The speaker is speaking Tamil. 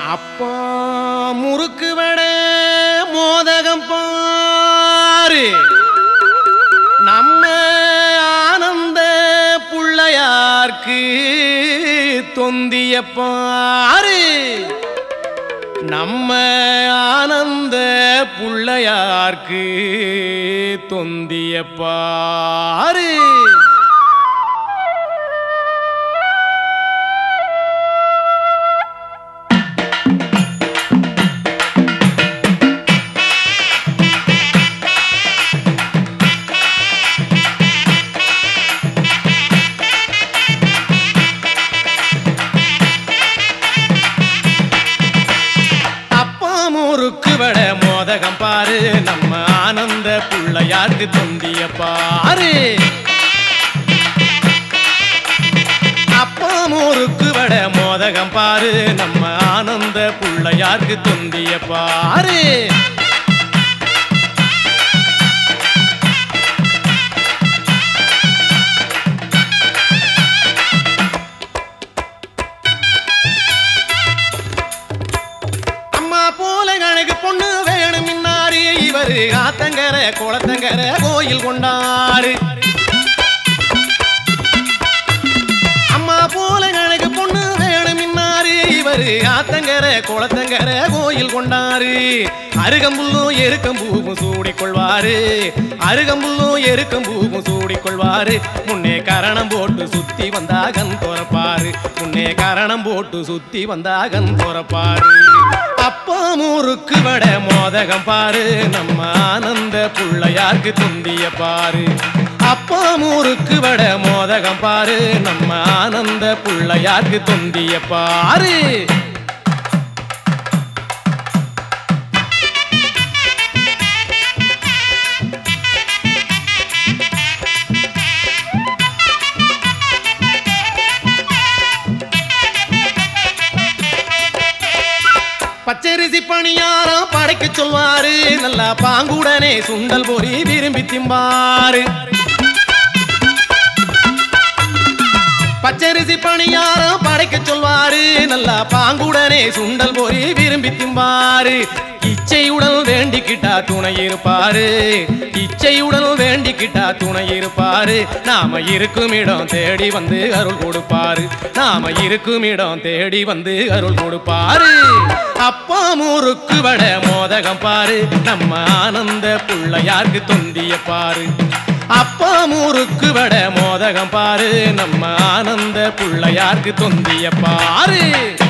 அப்பா முறுக்கு வட மோதகம் பாரு நம்ம ஆனந்த புள்ளையார்க்கு தொந்திய பாரு நம்ம ஆனந்த புள்ளையார்க்கு தொந்திய பாரு அப்பா முறுக்கு வட மோதகம் பாரு நம்ம ஆனந்த புள்ளையாருக்கு தொந்திய பாரு அப்பா முறுக்கு வட மோதகம் பாரு நம்ம ஆனந்த புள்ளையாருக்கு தொந்திய பாரு அம்மா போல கணக்கு பொண்ணு வேணும் இன்னாரு இவரு ஆத்தங்கர குளத்தங்கர கோயில் கொண்டாரு அம்மா போல கணக்கு பொண்ணு வேணும் இன்னாரு இவரு ஆத்தங்கர குளத்தங்கர கோயில் கொண்டாரு அருகம்புல்லும் எருக்கம்பூவும் சூடிக்கொள்வாரு அருகம்புல்லும் எருக்கம்பூவும் சூடிக்கொள்வாரு முன்னே கரணம் போட்டு சுத்தி வந்தாகன் துறப்பாரு முன்னே கரணம் போட்டு சுத்தி வந்தாகன் துறப்பாரு அப்பா முறுக்கு வட மோதகம் பாரு நம்ம ஆனந்த புள்ளையாருக்கு துந்திய பாரு அப்பா முறுக்கு வட மோதகம் பாரு நம்ம ஆனந்த புள்ளையாருக்கு தொந்திய பாரு பச்சரிசி பணியாரம் படைக்க சொல்வாரு நல்லா பாங்குடனே சுண்டல் பொறி விரும்பி திம்பாரு பச்சரிசி பணியாரம் படைக்க சொல்வாரு நல்லா பாங்குடனே சுண்டல் பொறி விரும்பி திம்பாரு இச்சையுடன் வேண்டிக்கிட்டா துணை இருப்பாரு இச்சையுடன் வேண்டிக்கிட்டா துணை இருப்பாரு நாம இருக்கும் இடம் தேடி வந்து அருள் கொடுப்பாரு நாம இருக்கும் இடம் தேடி வந்து அருள் கொடுப்பாரு அப்பா முறுக்கு வட மோதகம் பாரு நம்ம ஆனந்த புள்ளையாருக்கு தொந்திய பாரு அப்பா முறுக்கு வட மோதகம் பாரு நம்ம ஆனந்த புள்ளையாருக்கு தொந்திய பாரு